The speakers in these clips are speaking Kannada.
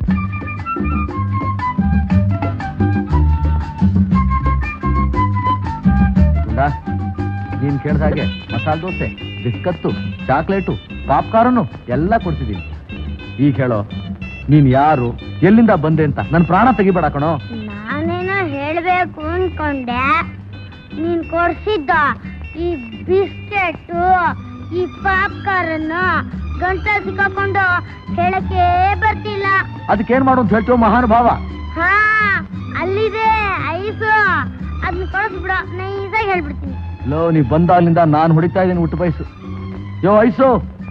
ಗುಂಡ ನೀನ್ ಕೇಳ್ದ ಹಾಗೆ ಮಸಾಲೆ ದೋಸೆ ಬಿಸ್ಕತ್ತು ಚಾಕ್ಲೇಟು ಪಾಪ್ಕಾರ್ನು ಎಲ್ಲ ಕೊಡ್ತಿದ್ದೀನಿ ಈಗ ಹೇಳೋ ನೀನ್ ಯಾರು ಎಲ್ಲಿಂದ ಬಂದೆ ಅಂತ ನನ್ನ ಪ್ರಾಣ ತೆಗಿಬೇಡ ಕಣೋ ನಾನೇನೋ ಹೇಳ್ಬೇಕು ಅನ್ಕೊಂಡೆ ನೀನ್ ಕೊಡ್ಸಿದ್ದ ಈ ಬಿಸ್ಕೆಟ್ ಈ ಪಾಪ್ಕಾರ್ನ್ ಗಂಟ ಸಿಕ್ಕಾಕೊಂಡು ಹೇಳಕ್ಕೆ ಬರ್ತಿಲ್ಲ ಅದಕ್ಕೇನ್ ಮಾಡು ಅಂತ ಹೇಳ್ತೀವೋ ಮಹಾನುಭಾವ ಹಾ ಅಲ್ಲಿದೆ ಐಸು ಅದನ್ನ ಕಳಿಸ್ಬಿಡ ನೈಸಾಗಿ ಹೇಳ್ಬಿಡ್ತೀನಿ ಲೋ ನೀ ಬಂದಾಗ್ಲಿಂದ ನಾನು ಹೊಡಿತಾ ಇದ್ದೀನಿ ಹುಟ್ಟು ಬಯಸು ಯೋ ಐಸು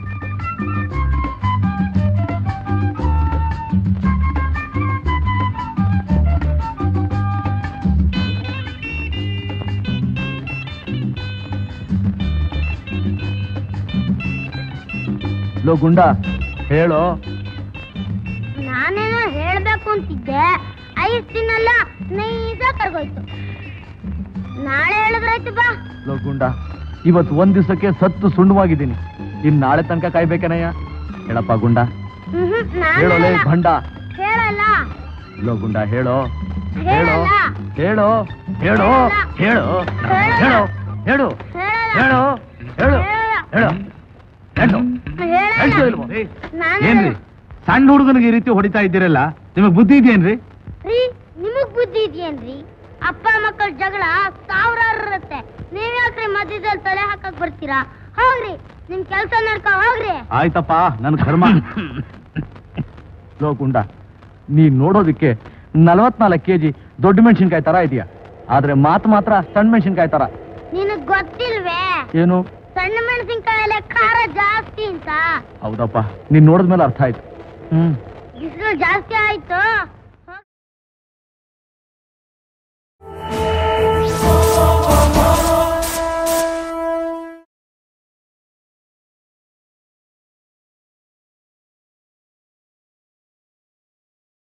ಲೋ ಗುಂಡ ಹೇಳೋ ನಾನೇನೋ ಹೇಳ್ಬೇಕು ಅಂತಿದ್ದೆ ಐಸ್ ತಿನ್ನಲ್ಲ ನೈಸಾಗಿ ಕರ್ಗೋಯ್ತು ನಾಳೆ ಹೇಳಿದ್ರಾಯ್ತು ಬಾ ಲೋ ಗುಂಡ ಇವತ್ತು ಒಂದ್ ದಿವಸಕ್ಕೆ ಸತ್ತು ಸುಣ್ಣವಾಗಿದ್ದೀನಿ ಇನ್ ನಾಳೆ ತನಕ ಕಾಯ್ಬೇಕೇನಯ್ಯ ಹೇಳಪ್ಪ ಗುಂಡ ಹ್ಮ್ ಹೇಳೋ ಲೇ ನಾನು ಭಂಡ ಹೇಳಲ್ಲ ಲೋ ಗುಂಡ ಹೇಳೋ ಹೇಳೋ ಹೇಳಲ್ಲ ಹೇಳೋ ಹೇಳೋ ಹೇಳೋ ಹೇಳೋ ಹೇಳು ಹೇಳಲ್ಲ ಹೇಳು ಹೇಳು ಹೇಳು ಹೇಳು ಹೇಳಲ್ಲ ಹೇಳ್ತೀಯೋ ಇಲ್ವೋ? ನಾನು ಏನ್ರಿ ಸಣ್ಣ ಹುಡುಗನಿಗೆ ಈ ರೀತಿ ಹೊಡಿತಾ ಇದ್ದೀರಲ್ಲ ನಿಮಗ್ ಬುದ್ಧಿ ಇದೆಯೇನ್ರಿ ರೀ ನಿಮಗ್ ಬುದ್ಧಿ ಇದೆಯೇನ್ರಿ ಅಪ್ಪ ಮಕ್ಕಳ ಜಗಳ ಸಾವಿರಾರು ಇರುತ್ತೆ ನೀವ್ ಯಾಕ್ರಿ ಮಧ್ಯದಲ್ಲಿ ತಲೆ ಹಾಕಕ್ ಬರ್ತೀರಾ ಹೋಗ್ರಿ ನಿಮ್ ಕೆಲ್ಸ ನಡ್ಕೊ ಹೋಗ್ರಿ ಆಯ್ತಪ್ಪ ನನ್ ಕರ್ಮ ಲೋ ಗುಂಡ ನೀ ನೋಡೋದಕ್ಕೆ ನಲವತ್ನಾಲ್ಕು ಕೆಜಿ ದೊಡ್ಡ ಮೆಣಸಿನ್ಕಾಯಿ ತರ ಇದೆಯಾ ಆದ್ರೆ ಮಾತು ಮಾತ್ರ ಸಣ್ಣ ಮೆಣಸಿನ್ಕಾಯಿ ತರ ನಿನಗ್ ಗೊತ್ತಿಲ್ವೇ ಏನು ಸಣ್ಣ ಮೆಣಸಿನ್ಕಾಯಲ್ಲೇ ಖಾರ ಜಾಸ್ತಿ ಅಂತ ಹೌದಪ್ಪ ನೀನ್ ನೋಡಿದ್ಮೇಲೆ ಅರ್ಥ ಆಯ್ತು ಹ್ಮ್ ಬಿಸಿಲು ಜಾಸ್ತಿ ಆಯ್ತು